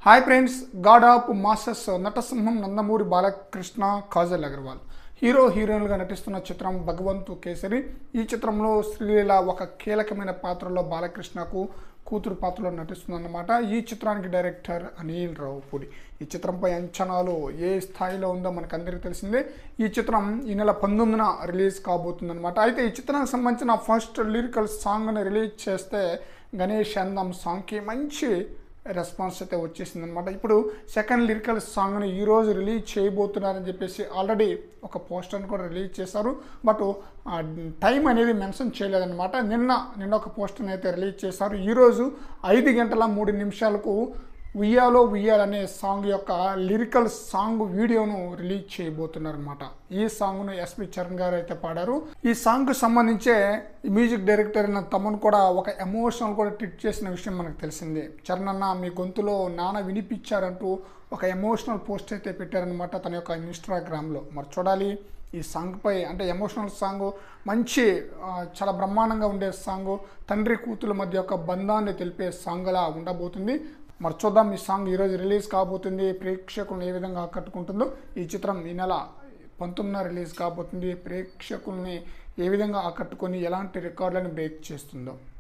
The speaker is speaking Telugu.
hi friends god of masters నటసింహం నందమూరి బాలకృష్ణ కాజల్ అగర్వాల్ హీరో హీరోయిన్గా నటిస్తున్న చిత్రం భగవంతు కేసరి ఈ చిత్రంలో శ్రీలీల ఒక కీలకమైన పాత్రలో బాలకృష్ణకు కూతురు పాత్రలో నటిస్తుందన్నమాట ఈ చిత్రానికి డైరెక్టర్ అనిల్ రావుపూడి ఈ చిత్రంపై అంచనాలు ఏ స్థాయిలో ఉందో మనకు అందరికీ తెలిసిందే ఈ చిత్రం ఈ నెల పంతొమ్మిదిన రిలీజ్ కాబోతుందన్నమాట అయితే ఈ చిత్రానికి సంబంధించిన ఫస్ట్ లిరికల్ సాంగ్ని రిలీజ్ చేస్తే గణేష్ అందం సాంగ్కి మంచి రెస్పాన్స్ అయితే వచ్చేసింది అనమాట ఇప్పుడు సెకండ్ లిరికల్ సాంగ్ని ఈరోజు రిలీజ్ చేయబోతున్నారని చెప్పేసి ఆల్రెడీ ఒక పోస్టర్ని కూడా రిలీజ్ చేశారు బట్ టైం అనేది మెన్షన్ చేయలేదన్నమాట నిన్న నిన్న ఒక పోస్టర్ని అయితే రిలీజ్ చేశారు ఈరోజు ఐదు గంటల మూడు నిమిషాలకు ఉయ్యాలో ఉయ్యాలనే సాంగ్ యొక్క లిరికల్ సాంగ్ వీడియోను రిలీజ్ చేయబోతున్నారనమాట ఈ సాంగ్ను ఎస్పి చరణ్ గారు అయితే పాడారు ఈ సాంగ్కు సంబంధించే మ్యూజిక్ డైరెక్టర్ అయిన తమను కూడా ఒక ఎమోషనల్ కూడా ట్రిట్ చేసిన విషయం మనకు తెలిసిందే చరణ్ అన్న మీ గొంతులో నాన్న వినిపించారంటూ ఒక ఎమోషనల్ పోస్ట్ అయితే పెట్టారనమాట తన యొక్క ఇన్స్టాగ్రామ్లో మరి చూడాలి ఈ సాంగ్పై అంటే ఎమోషనల్ సాంగ్ మంచి ఆ, చాలా బ్రహ్మాండంగా ఉండే సాంగ్ తండ్రి కూతుల మధ్య యొక్క బంధాన్ని తెలిపే సాంగ్లా ఉండబోతుంది మరి చూద్దాం ఈ సాంగ్ ఈరోజు రిలీజ్ కాబోతుంది ప్రేక్షకులను ఏ విధంగా ఆకట్టుకుంటుందో ఈ చిత్రం ఈ నెల పంతొమ్మిదిన రిలీజ్ కాబోతుంది ప్రేక్షకుల్ని ఏ విధంగా ఆకట్టుకొని ఎలాంటి రికార్డులను బ్రేక్ చేస్తుందో